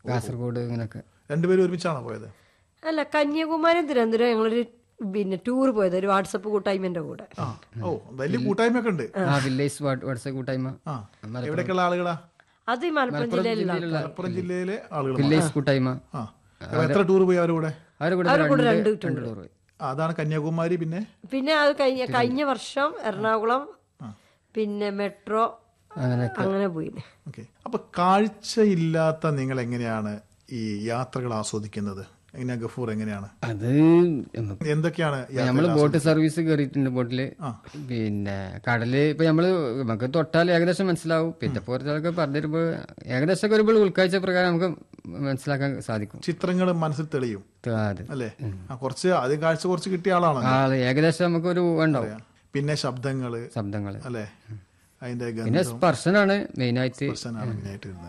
കാസർഗോഡ് ഇങ്ങനെയൊക്കെ രണ്ടുപേരും ഒരുമിച്ചാണോ പോയത് അല്ല കന്യാകുമാരി തിരുവനന്തപുരം ഞങ്ങളൊരു പിന്നെ ടൂർ പോയത് ഒരു വാട്സപ്പ് കൂട്ടായ്മന്റെ കൂടെ ആ ഓ വലിയ കൂട്ടായ്മയൊക്കെ ഉണ്ട് ആ വില്ലേജ് വാട്സപ്പ് കൂട്ടായ്മ ആ എവിടേക്കുള്ള ആളുകളാ അത് ഈ മലപ്പുറം ജില്ലയിലുള്ള ആൾക്കാർ. മലപ്പുറം ജില്ലയിലെ ആളുകൾ വില്ലേജ് കൂട്ടായ്മ ആ അപ്പൊ എത്ര ടൂർ പോയി അവരുടെ കൂടെ അവരുടെ കൂടെ അവരുടെ കൂടെ രണ്ട് രണ്ട് രണ്ട് ടൂർ പോയി ആ, അതാണ് കന്യാകുമാരി പിന്നെ പിന്നെ അത് കഴിഞ്ഞ കഴിഞ്ഞ വർഷം എറണാകുളം പിന്നെ മെട്രോ അങ്ങനെ അങ്ങനെ പോയി ഓക്കെ അപ്പൊ കാഴ്ചയില്ലാത്ത നിങ്ങൾ എങ്ങനെയാണ് ഈ യാത്രകൾ ആസ്വദിക്കുന്നത് എങ്ങനെയാ ഗഫൂർ എങ്ങനെയാണ് അത് നമുക്ക് എന്തൊക്കെയാണ് യാത്ര- നമ്മള് ബോട്ട് സർവീസ് കയറിയിട്ടുണ്ട് ബോട്ടില് പിന്നെ കടല് ഇപ്പൊ നമ്മള് നമുക്ക് തൊട്ടാൽ ഏകദേശം മനസ്സിലാവും പിന്നെ പുറത്തൊക്കെ പറഞ്ഞു തരുമ്പോ ഏകദേശം ഒക്കെ ഒരു ഉൾക്കാഴ്ച പ്രകാരം നമുക്ക് മനസ്സിലാക്കാൻ സാധിക്കും ചിത്രങ്ങൾ മനസ്സിൽ തെളിയും ത- അത് അല്ലേ ആ കുറച്ച് ആദ്യം കാഴ്ച കുറച്ച് കിട്ടിയ ആളാണ് ആള് ഏകദേശം നമുക്ക് ഒരു ഉണ്ടാവും പിന്നെ ശബ്ദങ്ങള് ശബ്ദങ്ങള് അല്ലേ അതിന്റെ പിന്നെ സ്പർശനാണ് മെയിനായിട്ട് ഗന്ധമാണ് മെയിനായിട്ട് ഇരുന്നത്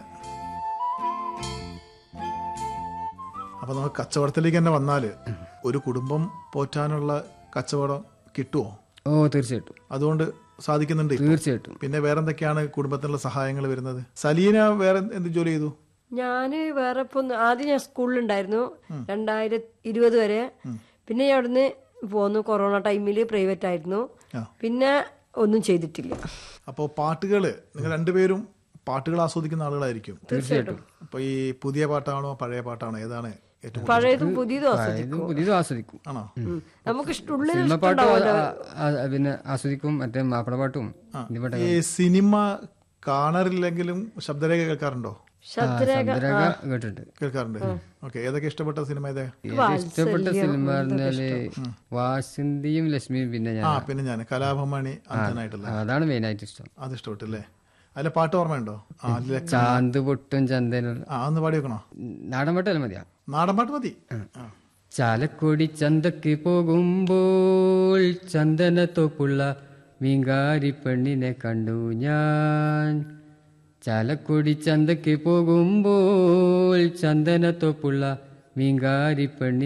അപ്പൊ നമുക്ക് കച്ചവടത്തിലേക്ക് തന്നെ വന്നാല് ഒരു കുടുംബം പോറ്റാനുള്ള കച്ചവടം കിട്ടുമോ ഓ തീർച്ചയായിട്ടും അതുകൊണ്ട് സാധിക്കുന്നുണ്ട് ഇപ്പൊ. തീർച്ചയായിട്ടും പിന്നെ വേറെന്തൊക്കെയാണ് കുടുംബത്തിനുള്ള സഹായങ്ങൾ വരുന്നത് സലീന വേറെ എന്ത് ജോലി ചെയ്തു ഞാന് വേറെ ഇപ്പൊ ഒന്ന് ആദ്യം ഞാൻ സ്കൂളിലുണ്ടായിരുന്നു രണ്ടായിരത്തി ഇരുപത് വരെ പിന്നെ ഞാൻ അവിടുന്ന് പോന്നു കൊറോണ ടൈമിൽ പ്രൈവറ്റ് ആയിരുന്നു ആ. പിന്നെ ഒന്നും ചെയ്തിട്ടില്ല അപ്പോൾ പാട്ടുകള് നിങ്ങൾ രണ്ടുപേരും പാട്ടുകൾ ആസ്വദിക്കുന്ന ആളുകളായിരിക്കും തീർച്ചയായിട്ടും അപ്പൊ ഈ പുതിയ പാട്ടാണോ പഴയ പാട്ടാണോ ഏതാണ് ഏറ്റവും കൂടുതൽ? പഴയതും പുതിയതും ആസ്വദിക്കും ഇത് പുതിയതും ആസ്വദിക്കും ആണോ ഉം. നമുക്ക് ഇഷ്ട- ഉള്ളിൽ സിനിമ പാട്ടും ആ- ആ- പിന്നെ ആസ്വദിക്കും മറ്റേ മാപ്പിള പാട്ടും ഇതിന്റെ ഈ സിനിമ കാണാറില്ലെങ്കിലും ശബ്ദരേഖ കേൾക്കാറുണ്ടോ ശബ്ദരേഖ ചന്ദ്രക കേട്ടിട്ടുണ്ട് കേൾക്കാറുണ്ട് ഓക്കെ ഏതൊക്കെ ഇഷ്ടപ്പെട്ട സിനിമ ഏതാ ഏറ്റവും ഇഷ്ടപ്പെട്ട സിനിമ പറഞ്ഞാല് വാസന്തിയും ലക്ഷ്മിയും പിന്നെ ഞാൻ ആ പിന്നെ ഞാൻ കലാഭമണി അന്തനായിട്ടുള്ള അതാണ് മെയിനായിട്ട് ഇഷ്ടം അത് ഇഷ്ടപ്പെട്ടല്ലേ അതിലെ പാട്ട് ഓർമ്മയുണ്ടോ ആ അതിലെ ചാന്ത് പൊട്ടും ചന്ദനും ആ ഒന്ന് പാടി വെക്കണോ നാടൻ പാട്ടല്ല മതിയാ നാടൻ പാട്ട് മതി ആ. ചാലക്കുടി ചന്തക്ക് പോകുമ്പോൾ ചന്ദനത്തോപ്പുള്ള മീങ്കാരി പെണ്ണിനെ കണ്ടു ഞാൻ ചാലക്കുടി ചന്തക്ക് പോകുമ്പോൾ ചന്ദനത്തോപ്പുള്ള മീങ്കാരി പെണ്ണിനെ